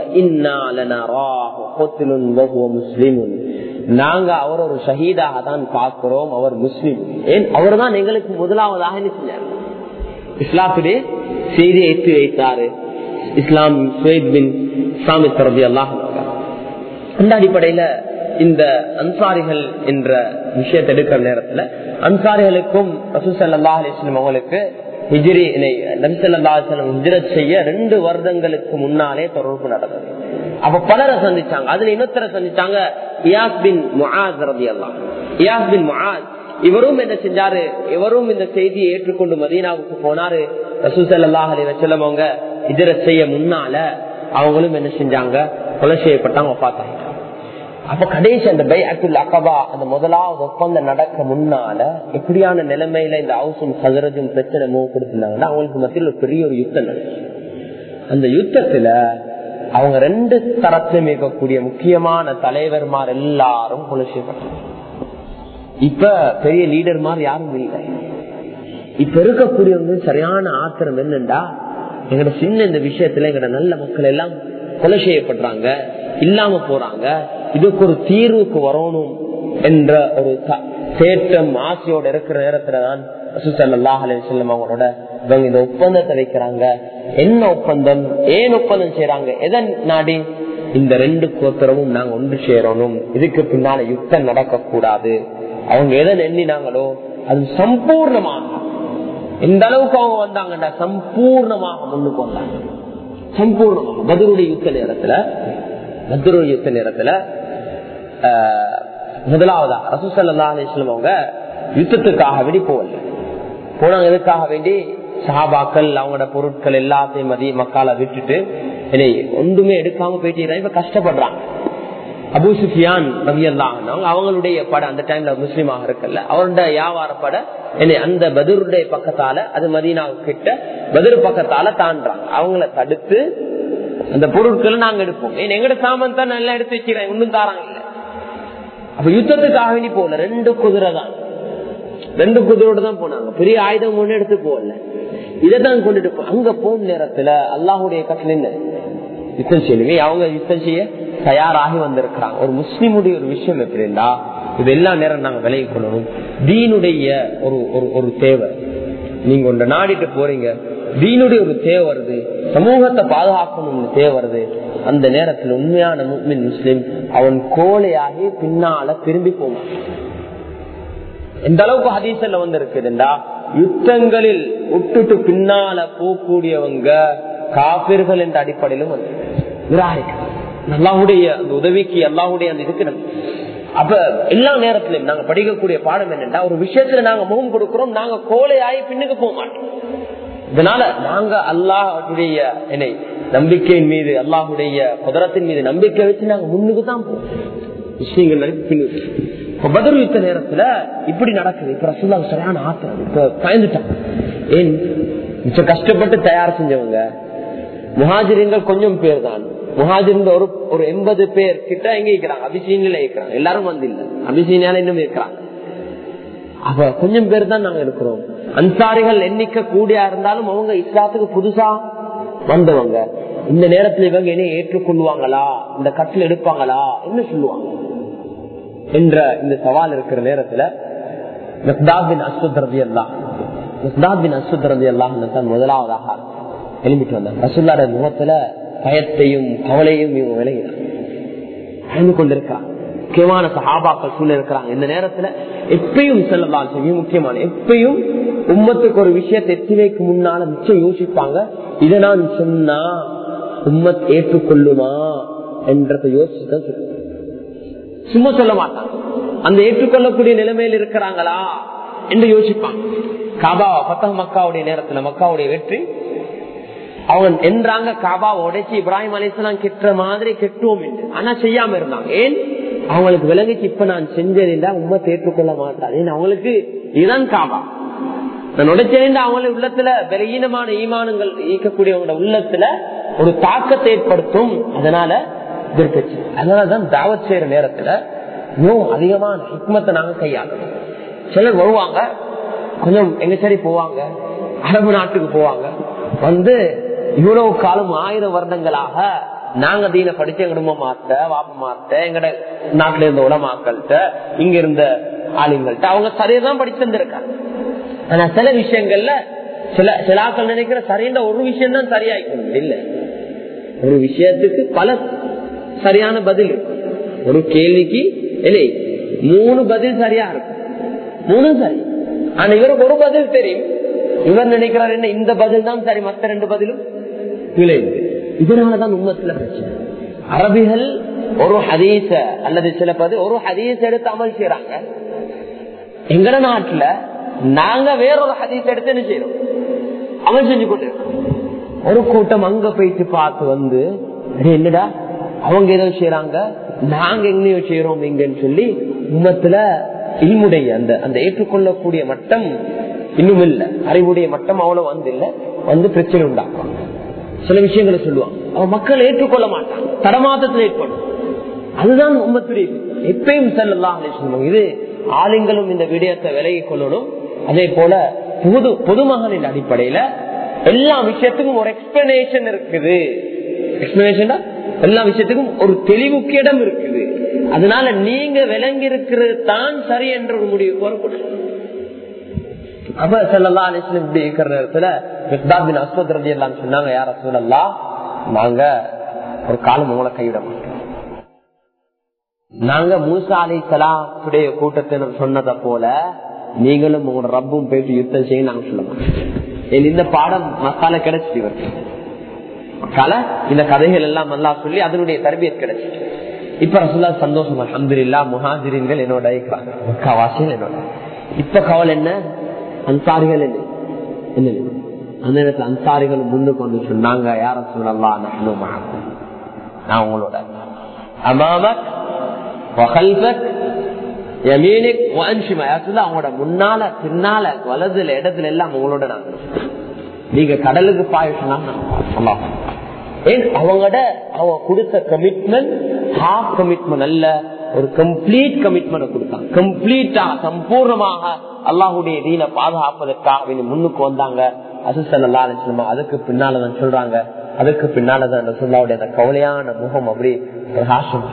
முஸ்லிமுன் நாங்க அவர் ஒரு ஷஹீதாக தான் பார்க்கிறோம் அவர் முஸ்லிம் ஏன் அவர் தான் எங்களுக்கு முதலாவதாக என்ன செஞ்சார் இஸ்லாத்துடைய செய்தியை எத்தி வைத்தாரு இஸ்லாம் பின் இஸ்லாமி தரதி அல்லாஹ் அந்த அடிப்படையில இந்த அன்சாரிகள் என்ற விஷயத்தை எடுக்கிற நேரத்துல அன்சாரிகளுக்கும் ரசூசல்லா அலிஸ்லம் அவங்களுக்கு ஹிஜிரி நபிசல்லாஸ்லம் ஹிஜரத் செய்ய ரெண்டு வருடங்களுக்கு முன்னாலே தொடர்பு நடந்தது அப்ப பலரை சந்திச்சாங்க அதுல இன்னொருத்தரை சந்திச்சாங்க இயாஸ் பின் முஆஸ் ரதி அல்லாம் இயாஸ் பின் முஆஸ் இவரும் என்ன செஞ்சாரு இவரும் இந்த செய்தியை ஏற்றுக்கொண்டு மதீனாவுக்கு போனாரு ரசூசல்லாஹ் அலி வச்சலம் அவங்க ஹிஜரத் செய்ய முன்னால அவங்களும் என்ன செஞ்சாங்க கொலை செய்யப்பட்டாங்க பார்த்தாங்க அப்ப கடைசி அந்த பை அக்குல் அக்கபா அந்த முதலாவது ஒப்பந்தம் நடக்க முன்னால எப்படியான நிலைமையில இந்த ஹவுசும் சதுரஜும் பிரச்சனை மூவ் கொடுத்திருந்தாங்கன்னா அவங்களுக்கு மத்தியில் ஒரு பெரிய ஒரு யுத்தம் நடந்துச்சு அந்த யுத்தத்துல அவங்க ரெண்டு தரத்திலும் இருக்கக்கூடிய முக்கியமான தலைவர்மார் எல்லாரும் கொலை செய்யப்பட்டாங்க இப்ப பெரிய லீடர்மார் யாரும் இல்லை இப்ப இருக்கக்கூடியவங்க சரியான ஆத்திரம் என்னண்டா எங்கட சின்ன இந்த விஷயத்துல எங்கட நல்ல மக்கள் எல்லாம் கொலை செய்யப்படுறாங்க இல்லாம போறாங்க இதுக்கு ஒரு தீர்வுக்கு வரணும் என்ற ஒரு தேட்டம் ஆசையோட இருக்கிற நேரத்துலதான் அவங்களோட இவங்க இந்த ஒப்பந்தத்தை வைக்கிறாங்க என்ன ஒப்பந்தம் ஏன் ஒப்பந்தம் செய்யறாங்க எதன் நாடி இந்த ரெண்டு கோத்திரமும் நாங்க ஒன்று சேரணும் இதுக்கு பின்னால யுத்தம் நடக்க கூடாது அவங்க எதை எண்ணினாங்களோ அது சம்பூர்ணமாக எந்த அளவுக்கு அவங்க வந்தாங்கடா சம்பூர்ணமாக முன்னுக்கு வந்தாங்க சம்பூர்ணமாக பதிலுடைய யுத்த நேரத்துல பதிலுடைய யுத்த நேரத்துல முதலாவதா ரசூசல்லா அலிஸ்லம் அவங்க யுத்தத்துக்காக வேண்டி போகல போனாங்க எதுக்காக வேண்டி சஹாபாக்கள் அவங்களோட பொருட்கள் எல்லாத்தையும் மதிய மக்கால விட்டுட்டு என்னை ஒன்றுமே எடுக்காம போயிட்டு இப்ப கஷ்டப்படுறாங்க அபு சுஃபியான் ரவி அல்லாஹ் அவங்களுடைய படம் அந்த டைம்ல முஸ்லீமாக இருக்கல அவருடைய வியாபார பட என்ன அந்த பதிலுடைய பக்கத்தால அது மதீனா கிட்ட பதில் பக்கத்தால தாண்டாங்க அவங்கள தடுத்து அந்த பொருட்களை நாங்க எடுப்போம் ஏன் எங்கட சாமான் தான் நல்லா எடுத்து வச்சுக்கிறேன் ஒன்னும் தாராங்க இல்ல அப்ப யுத்தத்துக்காக வேண்டி போல ரெண்டு குதிரை தான் ரெண்டு குதிரோட தான் போனாங்க பெரிய ஆயுதம் ஒண்ணு எடுத்து போகல இதைதான் கொண்டுட்டு போ அங்க போன நேரத்துல அல்லாஹுடைய கட்டளை என்ன யுத்தம் செய்யணுமே அவங்க யுத்தம் செய்ய தயாராகி வந்திருக்கிறாங்க ஒரு முஸ்லீமுடைய ஒரு விஷயம் எப்படின்னா இது எல்லா நேரம் நாங்க விலகி கொள்ளணும் தீனுடைய ஒரு ஒரு ஒரு தேவை நீங்க ஒன்று நாடிட்டு போறீங்க தீனுடைய ஒரு தேவை வருது சமூகத்தை பாதுகாக்கணும்னு தேவை வருது அந்த நேரத்தில் உண்மையான முஸ்லிம் முஸ்லிம் அவன் கோழையாகி பின்னால திரும்பி போவான் எந்த அளவுக்கு ஹதீசல்ல வந்து இருக்குதுண்டா யுத்தங்களில் விட்டுட்டு பின்னால போகக்கூடியவங்க காப்பிர்கள் என்ற அடிப்படையிலும் வந்து அல்லாஹுடைய அந்த உதவிக்கு அல்லாஹுடைய அந்த இதுக்கு நம்ம அப்ப எல்லா நேரத்திலும் நாங்க படிக்கக்கூடிய பாடம் என்னன்னா ஒரு விஷயத்துல நாங்க முகம் கொடுக்கிறோம் நாங்க கோழையாகி பின்னுக்கு போக மாட்டோம் இதனால நாங்க அல்லாஹுடைய என்னை நம்பிக்கையின் மீது அல்லாஹுடைய குதிரத்தின் மீது நம்பிக்கை வச்சு நாங்க முன்னுக்கு தான் போவோம் விஷயங்கள் பின்னுக்கு இப்ப பதில் யுத்த நேரத்துல இப்படி நடக்குது இப்ப ரசூல்லா சரியான ஆத்திரம் இப்ப பயந்துட்டான் ஏன் மிச்சம் கஷ்டப்பட்டு தயார் செஞ்சவங்க முஹாஜிரின்கள் கொஞ்சம் பேர் தான் முஹாஜின் ஒரு ஒரு எண்பது பேர் கிட்ட எங்க இருக்கிறாங்க அபிசீனில இருக்கிறாங்க எல்லாரும் வந்து இல்ல அபிசீனியால இன்னும் இருக்கிறாங்க அப்ப கொஞ்சம் பேர் தான் நாங்க இருக்கிறோம் அன்சாரிகள் எண்ணிக்கை கூடியா இருந்தாலும் அவங்க இஸ்லாத்துக்கு புதுசா வந்தவங்க இந்த நேரத்துல இவங்க என்ன ஏற்றுக்கொள்வாங்களா இந்த கட்டில் எடுப்பாங்களா என்ன சொல்லுவாங்க என்ற இந்த சவால் இருக்கிற நேரத்துல அசுத் ரதி எல்லாம் முதலாவதாக எழுப்பிட்டு வந்தாங்க ரசுல்லாட முகத்துல பயத்தையும் கவலையும் இவங்க விலகினார் அழிந்து கொண்டிருக்கிறாங்க முக்கியமான சஹாபாக்கள் சூழல் இருக்கிறாங்க இந்த நேரத்துல எப்பயும் செல்லலாம் மிக முக்கியமான எப்பயும் உம்மத்துக்கு ஒரு விஷயத்தை எத்தி வைக்க முன்னால மிச்சம் யோசிப்பாங்க இதை நான் சொன்னா உம்மத் ஏற்றுக்கொள்ளுமா என்றதை யோசிச்சுதான் சொல்லுவாங்க சும்மா சொல்ல மாட்டாங்க அந்த ஏற்றுக்கொள்ளக்கூடிய நிலைமையில் இருக்கிறாங்களா என்று யோசிப்பாங்க காபா பத்தக மக்காவுடைய நேரத்துல மக்காவுடைய வெற்றி அவங்க என்றாங்க காபா உடைச்சு இப்ராஹிம் அலிஸ்லாம் கெட்டுற மாதிரி கெட்டுவோம் என்று ஆனா செய்யாம இருந்தாங்க ஏன் அவங்களுக்கு விலங்குச்சு இப்ப நான் செஞ்சேன் உண்மை ஏற்றுக்கொள்ள மாட்டான் ஏன் அவங்களுக்கு இதுதான் காபா நான் உடைச்சேன் அவங்கள உள்ளத்துல விலகீனமான ஈமானங்கள் ஈக்கக்கூடியவங்களோட உள்ளத்துல ஒரு தாக்கத்தை ஏற்படுத்தும் அதனால எதிர்கட்சி அதனாலதான் தாவத் செய்யற நேரத்துல இன்னும் அதிகமான ஹிக்மத்தை நாங்க கையாளணும் சிலர் வருவாங்க கொஞ்சம் எங்க சரி போவாங்க அரபு நாட்டுக்கு போவாங்க வந்து இவ்வளவு காலம் ஆயிரம் வருடங்களாக நாங்க தீன படிச்ச எங்க மாத்த வாப்ப மாத்த எங்கட நாட்டுல இருந்த உலமாக்கள்கிட்ட இங்க இருந்த ஆளுங்கள்ட்ட அவங்க சரியாதான் படிச்சிருந்திருக்காங்க ஆனா சில விஷயங்கள்ல சில சில ஆக்கள் நினைக்கிற சரியான ஒரு விஷயம் தான் சரியாயிக்கணும் இல்ல ஒரு விஷயத்துக்கு பல சரியான பதில் இருக்கும் ஒரு கேள்விக்கு இல்லை மூணு பதில் சரியா இருக்கும் மூணு சரி ஆனா இவருக்கு ஒரு பதில் தெரியும் இவர் நினைக்கிறார் என்ன இந்த பதில் தான் சரி மத்த ரெண்டு பதிலும் பிழை இதனாலதான் உண்மத்துல பிரச்சனை அரபிகள் ஒரு ஹதீச அல்லது சில பதில் ஒரு ஹதீச எடுத்து அமல் செய்யறாங்க எங்கட நாட்டுல நாங்க வேறொரு ஹதீஸ் எடுத்து என்ன செய்யறோம் அமல் செஞ்சு கொண்டு ஒரு கூட்டம் அங்க போயிட்டு பார்த்து வந்து என்னடா அவங்க ஏதோ செய்யறாங்க நாங்க எங்கேயோ செய்யறோம் இங்கன்னு சொல்லி உண்மத்துல இல்முடைய அந்த அந்த ஏற்றுக்கொள்ளக்கூடிய மட்டம் இன்னும் இல்ல அறிவுடைய மட்டம் அவ்வளவு வந்து இல்ல வந்து பிரச்சனை உண்டாக்கும் சில விஷயங்களை சொல்லுவாங்க அவன் மக்கள் ஏற்றுக்கொள்ள மாட்டான் தடமாத்தத்தில் ஏற்படும் அதுதான் உண்மத்துடைய எப்பயும் செல்லலாம் சொல்லுவாங்க இது ஆளுங்களும் இந்த விடயத்தை விலகி கொள்ளணும் அதே போல பொது பொதுமகனின் அடிப்படையில எல்லா விஷயத்துக்கும் ஒரு எக்ஸ்பிளனேஷன் இருக்குது எக்ஸ்பிளனேஷன் எல்லா விஷயத்துக்கும் ஒரு தெளிவுக்கு இடம் இருக்குது அதனால நீங்க விளங்கி இருக்கிறது தான் சரி என்ற ஒரு முடிவுக்கு வரக்கூடாது அப்ப செல்லல்லா அலிஸ்லம் இப்படி இருக்கிற நேரத்துல மிக்தாபின் அஸ்வத் ரதி எல்லாம் சொன்னாங்க யார சொல்லலாம் நாங்க ஒரு காலம் உங்களை கைவிட மாட்டோம் நாங்க மூசா அலி சலாத்துடைய கூட்டத்தினர் சொன்னதை போல நீங்களும் உங்களோட ரப்பும் போயிட்டு யுத்தம் செய்ய நாங்க சொல்ல மாட்டோம் இந்த பாடம் மசாலா கிடைச்சிட்டு இவருக்கு மக்கால இந்த கதைகள் எல்லாம் நல்லா சொல்லி அதனுடைய தரபியத் கிடைச்சிட்டு இப்ப ரசுல்லா சந்தோஷம் அஹமதுல்லா முஹாஜிரின்கள் என்னோட இருக்கிறாங்க முக்காவாசிகள் என்னோட இப்ப கவலை என்ன அன்சாரிகள் என்ன என்ன அந்த நேரத்துல அன்சாரிகள் முன்னுக்கு வந்து சொன்னாங்க யார சொல்லலாம் நான் உங்களோட அமாமக் அவங்களோட முன்னால பின்னால வலதுல இடத்துல எல்லாம் உங்களோட நாங்க நீங்க கடலுக்கு பாய சொன்னாங்க ஏன் அவங்களோட அவங்க கொடுத்த கமிட்மெண்ட் ஹாஃப் கமிட்மெண்ட் அல்ல ஒரு கம்ப்ளீட் கமிட்மெண்ட் கொடுத்தாங்க கம்ப்ளீட்டா சம்பூர்ணமாக அல்லாஹுடைய தீன பாதுகாப்பதற்காக இவங்க முன்னுக்கு வந்தாங்க அசுசல்லா அலிஸ்லமா அதுக்கு பின்னாலதான் சொல்றாங்க அதுக்கு பின்னாலதான் அந்த சொல்லாவுடைய அந்த கவலையான முகம் அப்படி பிரகாசம்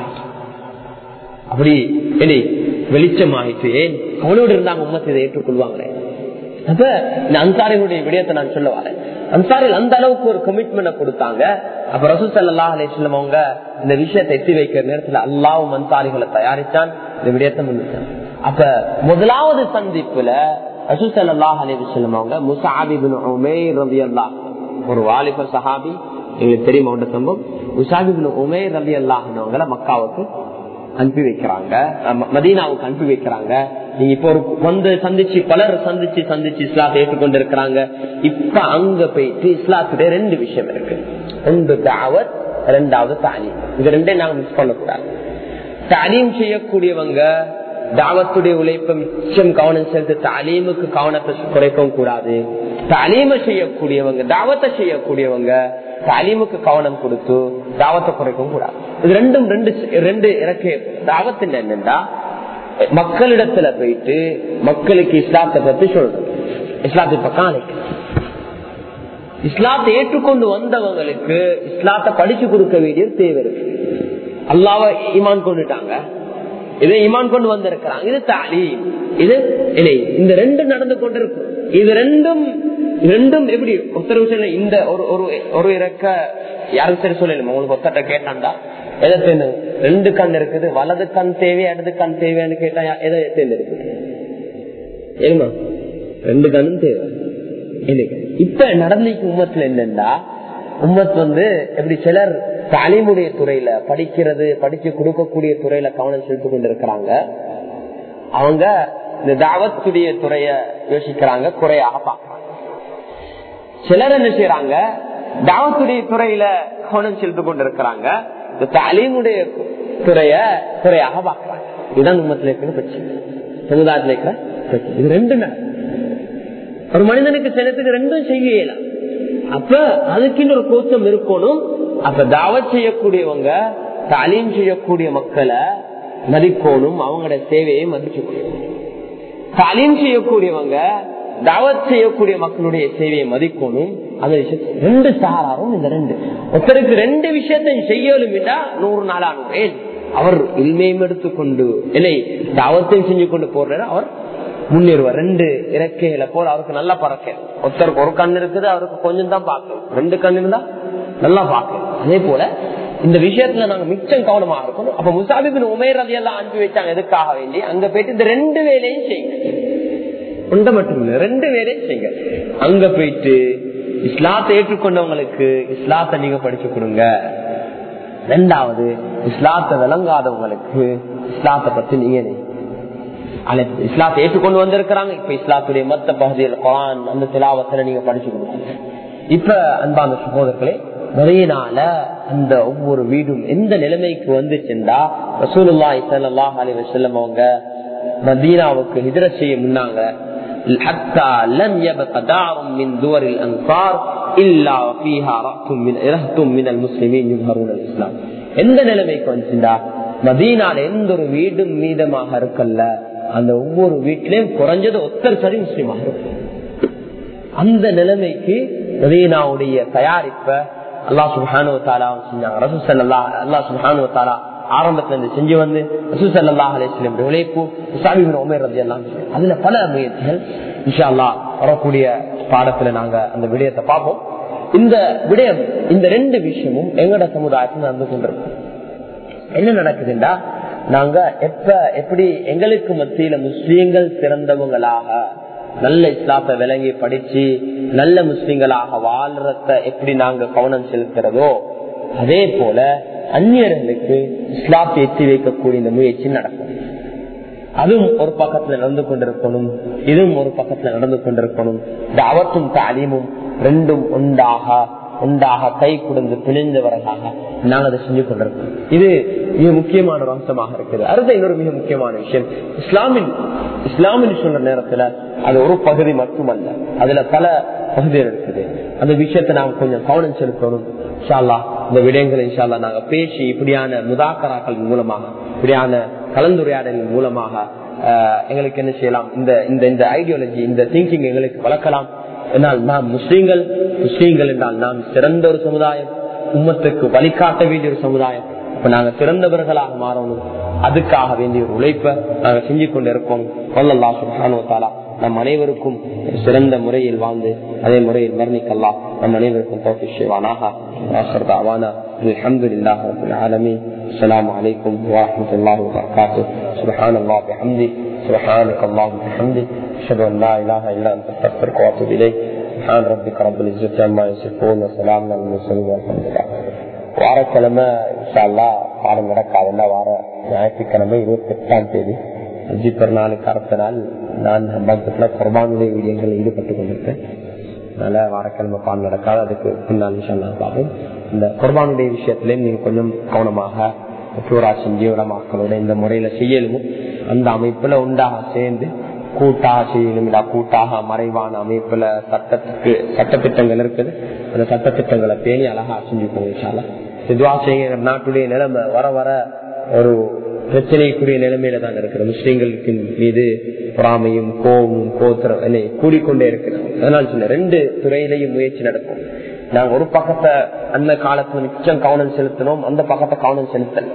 அப்படி ஏடி வெளிச்சமாயிட்டு ஏன் கவலையோடு இருந்தாங்க உம்மத்தை இதை ஏற்றுக்கொள்வாங்களே அப்ப இந்த அன்சாரிகளுடைய விடயத்தை நான் சொல்ல வரேன் அன்சாரில் அந்த அளவுக்கு ஒரு கமிட்மெண்ட் கொடுத்தாங்க அப்ப ரசூசல்லா அலிஸ்லம் அவங்க இந்த விஷயத்தை எத்தி வைக்கிற நேரத்துல அல்லாவும் அன்சாரிகளை தயாரித்தான் இந்த விடயத்தை முன்னிட்டான் அப்ப முதலாவது சந்திப்புல ரசூசல்லா அலிஸ்லம் அவங்க முசாபிபின் உமேர் ரவி அல்லாஹ் ஒரு வாலிபர் சஹாபி எங்களுக்கு தெரியும் அவனோட சம்பவம் முசாபிபின் உமேர் ரவி அல்லாஹ்னவங்களை மக்காவுக்கு அனுப்பி வைக்கிறாங்க மதீனாவுக்கு அனுப்பி வைக்கிறாங்க நீங்க இப்போ ஒரு வந்து சந்திச்சு பலர் சந்திச்சு சந்திச்சு இஸ்லாத்தை ஏற்றுக்கொண்டு இருக்கிறாங்க இப்ப அங்க போயிட்டு இஸ்லாத்துடைய ரெண்டு விஷயம் இருக்கு ஒன்று தாவத் ரெண்டாவது தாலீம் இது ரெண்டே நாங்க மிஸ் பண்ணக்கூடாது தாலீம் செய்யக்கூடியவங்க தாவத்துடைய உழைப்பை மிச்சம் கவனம் செலுத்தி தாலீமுக்கு கவனத்தை குறைக்கவும் கூடாது தாலீம செய்யக்கூடியவங்க தாவத்தை செய்யக்கூடியவங்க தாலீமுக்கு கவனம் கொடுத்து தாவத்தை குறைக்கவும் கூடாது இது ரெண்டும் ரெண்டு ரெண்டு இறக்கே தாவத்து என்னன்னா மக்களிடத்துல போயிட்டு மக்களுக்கு இஸ்லாத்தை பத்தி சொல்றது இஸ்லாத்தை பக்கம் அழைக்க இஸ்லாத்தை ஏற்றுக்கொண்டு வந்தவங்களுக்கு இஸ்லாத்தை படிச்சு கொடுக்க வேண்டிய தேவை இருக்கு அல்லாவ ஈமான் கொண்டுட்டாங்க இதை ஈமான் கொண்டு வந்திருக்கிறாங்க இது தாலீம் இது இல்லை இந்த ரெண்டும் நடந்து கொண்டிருக்கும் இது ரெண்டும் ரெண்டும் எப்படி ஒருத்தர் விஷயம் இந்த ஒரு ஒரு ஒரு இறக்க யாரும் சரி சொல்லல உங்களுக்கு ஒத்தட்ட கேட்டாண்டா எதை தேர்ந்து ரெண்டு கண் இருக்குது வலது கண் தேவையா இடது கண் தேவையான்னு கேட்டா எதை தேர்ந்தெடுக்குது ஏமா ரெண்டு கண்ணும் தேவை இப்ப நடந்திக்கு உம்மத்துல என்னன்னா உம்மத் வந்து எப்படி சிலர் தாலிமுடைய துறையில படிக்கிறது படிச்சு கொடுக்கக்கூடிய துறையில கவனம் செலுத்தி கொண்டிருக்கிறாங்க அவங்க இந்த தாவத்துடைய துறைய யோசிக்கிறாங்க குறையாக பார்க்கறாங்க சிலர் என்ன செய்யறாங்க தாவத்துடைய துறையில கவனம் செலுத்தி கொண்டிருக்கிறாங்க இந்த தாலீமுடைய துறைய துறையாக பார்க்கறாங்க இதுதான் உம்மத்துல இருக்கிற பிரச்சனை சமுதாயத்துல இருக்கிற பிரச்சனை இது ரெண்டு ஒரு மனிதனுக்கு சிலத்துக்கு ரெண்டும் செய்ய இயலாம் அப்ப அதுக்குன்னு ஒரு கோச்சம் இருக்கணும் அப்ப தாவத் செய்யக்கூடியவங்க தாலீம் செய்யக்கூடிய மக்களை மதிக்கணும் அவங்களோட சேவையை மதிச்சுக்கணும் தாலீம் செய்யக்கூடியவங்க தாவத் செய்யக்கூடிய மக்களுடைய சேவையை மதிக்கணும் அந்த விஷயத்தை ரெண்டு சாராரும் இந்த ரெண்டு ஒருத்தருக்கு ரெண்டு விஷயத்தையும் செய்யலும் நூறு நாளானு ஏன் அவர் இல்மையும் எடுத்துக்கொண்டு இல்லை தாவத்தையும் செஞ்சு கொண்டு போறாரு அவர் முன்னேறுவார் ரெண்டு இறக்கையில போல அவருக்கு நல்லா பறக்க ஒருத்தருக்கு ஒரு கண் இருக்குது அவருக்கு கொஞ்சம் தான் பார்க்கணும் ரெண்டு கண் இருந்தா நல்லா பார்க்கணும் அதே போல இந்த விஷயத்துல நாங்க மிச்சம் கவனமா இருக்கணும் அப்ப முசாபிபின் உமேர் அதையெல்லாம் அனுப்பி வச்சாங்க எதுக்காக வேண்டி அங்க போயிட்டு இந்த ரெண்டு வேலையும் செய்யுங்க ஒன்றை மட்டும் இல்ல ரெண்டு வேலையும் செய்யுங்க அங்க போயிட்டு இஸ்லாத்தை ஏற்றுக்கொண்டவங்களுக்கு இஸ்லாத்தை நீங்க படிச்சு கொடுங்க ரெண்டாவது இஸ்லாத்தை விளங்காதவங்களுக்கு இஸ்லாத்தை பத்தி நீங்க இஸ்லாத்தை ஏற்றுக்கொண்டு வந்திருக்கிறாங்க இப்ப இஸ்லாத்துடைய மத்த பகுதியில் குரான் அந்த திலாவத்துல நீங்க படிச்சு கொடுக்கணும் இப்ப அன்பான சகோதரர்களே நிறையனால அந்த ஒவ்வொரு வீடும் எந்த நிலைமைக்கு வந்துச்சுண்டா ரசூலுல்லா இசல்லாஹ் அலி வசல்லம் அவங்க மதீனாவுக்கு ஹிஜர செய்ய முன்னாங்க حتى لم يبق دار من دور الانصار الا فيها رأس من رهط من المسلمين يظهرون الاسلام எந்த நிலைமைக்கு வந்துச்சுண்டா மதீனால எந்த ஒரு வீடும் மீதமாக இருக்கல்ல அந்த ஒவ்வொரு வீட்டிலையும் குறைஞ்சது ஒத்தர் சரி முஸ்லீமாக இருக்கும் அந்த நிலைமைக்கு மதீனாவுடைய தயாரிப்ப அல்லா சுஹானு தாலா செஞ்சாங்க ரசூ சல்லா அல்லா சுஹானு தாலா ஆரம்பத்துல இருந்து செஞ்சு வந்து ரசூ சல்லா அலிஸ்லம் உழைப்பு இஸ்லாமியின் உமேர் ரதி எல்லாம் அதுல பல முயற்சிகள் இன்ஷா அல்லா வரக்கூடிய பாடத்துல நாங்க அந்த விடயத்தை பார்ப்போம் இந்த விடயம் இந்த ரெண்டு விஷயமும் எங்கட சமுதாயத்தில் நடந்து கொண்டிருக்கும் என்ன நடக்குதுண்டா நாங்க எப்ப எப்படி எங்களுக்கு மத்தியில முஸ்லீம்கள் சிறந்தவங்களாக நல்ல இஸ்லாத்தை விளங்கி படிச்சு நல்ல முஸ்லிம்களாக வாழ்றத எப்படி நாங்க கவனம் செலுத்துறதோ அதே போல அந்நியர்களுக்கு இஸ்லாத்தை எத்தி வைக்கக்கூடிய இந்த முயற்சி நடக்கும் அதுவும் ஒரு பக்கத்துல நடந்து கொண்டிருக்கணும் இதுவும் ஒரு பக்கத்துல நடந்து கொண்டிருக்கணும் தாவத்தும் தாலீமும் ரெண்டும் ஒன்றாக ஒன்றாக கை கொடுந்து பிணைந்தவர்களாக நாங்கள் அதை செஞ்சு கொண்டிருக்கோம் இது மிக முக்கியமான ஒரு அம்சமாக இருக்குது அடுத்த இன்னொரு மிக முக்கியமான விஷயம் இஸ்லாமின் இஸ்லாமின் சொல்ற நேரத்துல அது ஒரு பகுதி மட்டுமல்ல அதுல பல பகுதிகள் இருக்குது அந்த விஷயத்தை நாம் கொஞ்சம் கவனம் செலுத்தணும் ஷாலா இந்த விடயங்களை இன்ஷால்லா நாங்க பேசி இப்படியான முதாக்கராக்கள் மூலமாக இப்படியான கலந்துரையாடலின் மூலமாக ஆஹ், எங்களுக்கு என்ன செய்யலாம் இந்த இந்த இந்த ஐடியாலஜி இந்த திங்கிங் எங்களுக்கு வளர்க்கலாம் என்னால் நாம் முஸ்லீம்கள் முஸ்லீம்கள் என்றால் நாம் சிறந்த ஒரு சமுதாயம் உம்மத்துக்கு வழிகாட்ட வேண்டிய ஒரு சமுதாயம் இப்ப நாங்க சிறந்தவர்களாக மாறணும் அதுக்காக வேண்டிய ஒரு உழைப்பை நாங்க செஞ்சு கொண்டு இருக்கோம் வல்லல்லா சுப்ஹானஹு வ தஆலா நம் அனைவருக்கும் சிறந்த முறையில் வாழ்ந்து அதே முறையில் மரணிக்கலாம் நம் அனைவருக்கும் தோஃபிக் செய்வானாக ஆخر دعوانا الحمد لله رب العالمين السلام عليكم ورحمة الله وبركاته سبحان الله وبحمده سبحانك اللهم وبحمدك أشهد أن لا إله إلا أنت أستغفرك وأتوب إليك سبحان ربك رب العزة عما يصفون وسلام على المرسلين والحمد لله வாரக்கிழமை இன்ஷால்லா பாடம் நடக்காதுன்னா வார ஞாயிற்றுக்கிழமை இருபத்தி எட்டாம் தேதி அஜி பெருநாளுக்கு அடுத்த நாள் நான் ஹம்பாக்கத்துல குர்பானுடைய வீடியோங்களில் ஈடுபட்டு கொண்டிருக்கேன் அதனால வாரக்கிழமை பாடம் நடக்காது அதுக்கு பின்னால் இன்ஷால்லா பார்ப்போம் இந்த குர்பானுடைய விஷயத்திலேயும் நீங்க கொஞ்சம் கவனமாக பூரா செஞ்சு மக்களோட இந்த முறையில செய்யலும் அந்த அமைப்புல உண்டாக சேர்ந்து கூட்டாக செய்யணும் இல்ல கூட்டாக மறைவான அமைப்புல சட்டத்துக்கு சட்டத்திட்டங்கள் இருக்குது அந்த சட்டத்திட்டங்களை பேணி அழகா செஞ்சுக்கோங்க இன்ஷால்லா இதுவா செய்ய நாட்டுடைய நிலைமை வர வர ஒரு பிரச்சனைக்குரிய நிலைமையில தான் இருக்கிற முஸ்லீம்களுக்கு மீது பொறாமையும் கோபமும் கோத்திரம் என்னை கூடிக்கொண்டே இருக்கிறது அதனால சொன்ன ரெண்டு துறையிலையும் முயற்சி நடக்கும் நாங்க ஒரு பக்கத்தை அந்த காலத்துல மிச்சம் கவனம் செலுத்தினோம் அந்த பக்கத்தை கவனம் செலுத்தல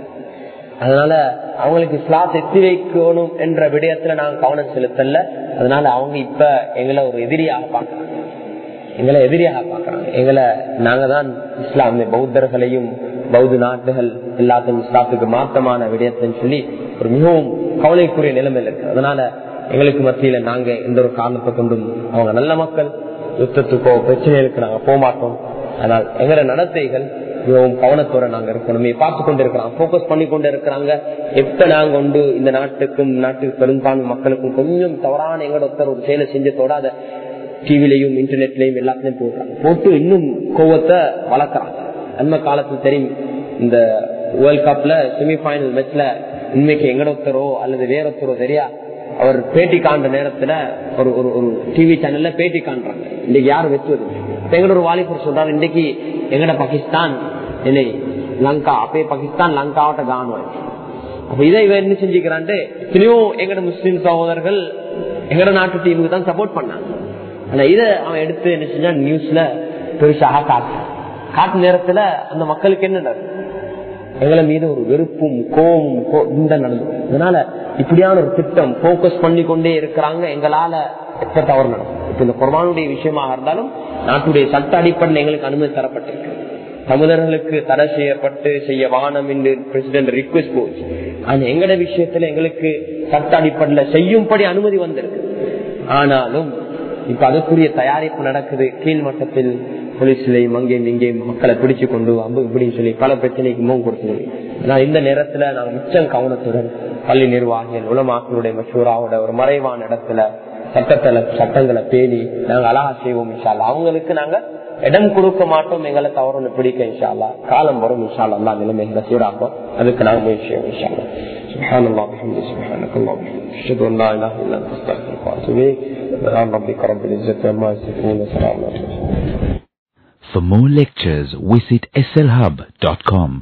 அதனால அவங்களுக்கு இஸ்லாத்தை எத்தி வைக்கணும் என்ற விடயத்துல நாங்க கவனம் செலுத்தல அதனால அவங்க இப்ப எங்களை ஒரு எதிரியாக பார்க்கறாங்க எங்களை எதிரியாக பார்க்கறாங்க எங்களை நாங்க தான் இஸ்லாமிய பௌத்தர்களையும் பௌத்த நாட்டுகள் எல்லாத்தையும் இஸ்லாத்துக்கு மாற்றமான விடயத்தைன்னு சொல்லி ஒரு மிகவும் கவலைக்குரிய நிலைமையில் இருக்கு அதனால எங்களுக்கு மத்தியில நாங்க எந்த ஒரு காரணத்தை கொண்டும் அவங்க நல்ல மக்கள் யுத்தத்துக்கோ பிரச்சனைகளுக்கு நாங்க போக மாட்டோம் ஆனால் எங்களோட நடத்தைகள் மிகவும் கவனத்தோட நாங்க இருக்கணுமே பார்த்து கொண்டு இருக்கிறோம் போக்கஸ் பண்ணி கொண்டு இருக்கிறாங்க எப்ப நாங்க கொண்டு இந்த நாட்டுக்கும் நாட்டுக்கு பெரும்பான்மை மக்களுக்கும் கொஞ்சம் தவறான எங்களோட ஒருத்தர் ஒரு செயலை செஞ்சதோட அதை டிவிலையும் இன்டர்நெட்லயும் எல்லாத்துலயும் போடுறாங்க போட்டு இன்னும் கோவத்தை வளர்க்கறாங்க அந்த காலத்துல தெரியும் இந்த வேர்ல்ட் கப்ல செமிபைனல் மேட்ச்ல உண்மைக்கு எங்கட ஒருத்தரோ அல்லது வேற ஒருத்தரோ தெரியா அவர் பேட்டி காண்ற நேரத்துல ஒரு ஒரு ஒரு டிவி சேனல்ல பேட்டி காண்றாங்க இன்னைக்கு யாரும் வெற்றி வருது எங்கட ஒரு வாலிபர் சொல்றாரு இன்னைக்கு எங்கட பாகிஸ்தான் இல்லை லங்கா அப்பே பாகிஸ்தான் லங்காவட்ட காணுவாங்க அப்ப இதை இவன் என்ன செஞ்சுக்கிறான்ட்டு எத்தனையோ எங்கட முஸ்லிம் சகோதரர்கள் எங்கட நாட்டு டீமுக்கு தான் சப்போர்ட் பண்ணாங்க ஆனா இத அவன் எடுத்து என்ன செஞ்சான் நியூஸ்ல பெருசாக காட்டு காட்டு நேரத்துல அந்த மக்களுக்கு என்ன நடக்கும் எங்களை மீது ஒரு வெறுப்பும் கோபமும் இந்த நடந்தது அதனால இப்படியான ஒரு திட்டம் போக்கஸ் பண்ணி கொண்டே இருக்கிறாங்க எங்களால எப்ப தவறு நடக்கும் இப்ப இந்த குர்பானுடைய விஷயமாக இருந்தாலும் நாட்டுடைய சட்ட அடிப்படையில் எங்களுக்கு அனுமதி தரப்பட்டிருக்கு தமிழர்களுக்கு தடை செய்யப்பட்டு செய்ய வானம் என்று பிரசிடென்ட் ரிக்வெஸ்ட் போச்சு ஆனா எங்கட விஷயத்துல எங்களுக்கு சட்ட அடிப்படையில் செய்யும்படி அனுமதி வந்திருக்கு ஆனாலும் இப்ப அதுக்குரிய தயாரிப்பு நடக்குது கீழ் மட்டத்தில் போலீஸ்லயும் அங்கேயும் இங்கேயும் மக்களை பிடிச்சு கொண்டு அம்பு இப்படின்னு சொல்லி பல பிரச்சனைக்கு முகம் கொடுத்தது நான் இந்த நேரத்துல நாங்க மிச்சம் கவனத்துடன் பள்ளி நிர்வாகிகள் உலமாக்களுடைய மசூராவோட ஒரு மறைவான இடத்துல சட்டத்துல சட்டங்களை பேணி நாங்க அழகா செய்வோம் இன்ஷால்லா அவங்களுக்கு நாங்க இடம் கொடுக்க மாட்டோம் எங்களை தவறுன்னு பிடிக்க இன்ஷால்லா காலம் வரும் இன்ஷால்லா எல்லா நிலைமைகளை சீராக்கும் அதுக்கு நாங்க முயற்சி செய்வோம் இன்ஷால்லா سبحان الله وبحمده سبحانك اللهم وبحمدك اشهد ان لا اله الا انت استغفرك واتوب اليك سبحان ربك رب العزه عما يصفون وسلام على المرسلين For more lectures, visit slhub.com.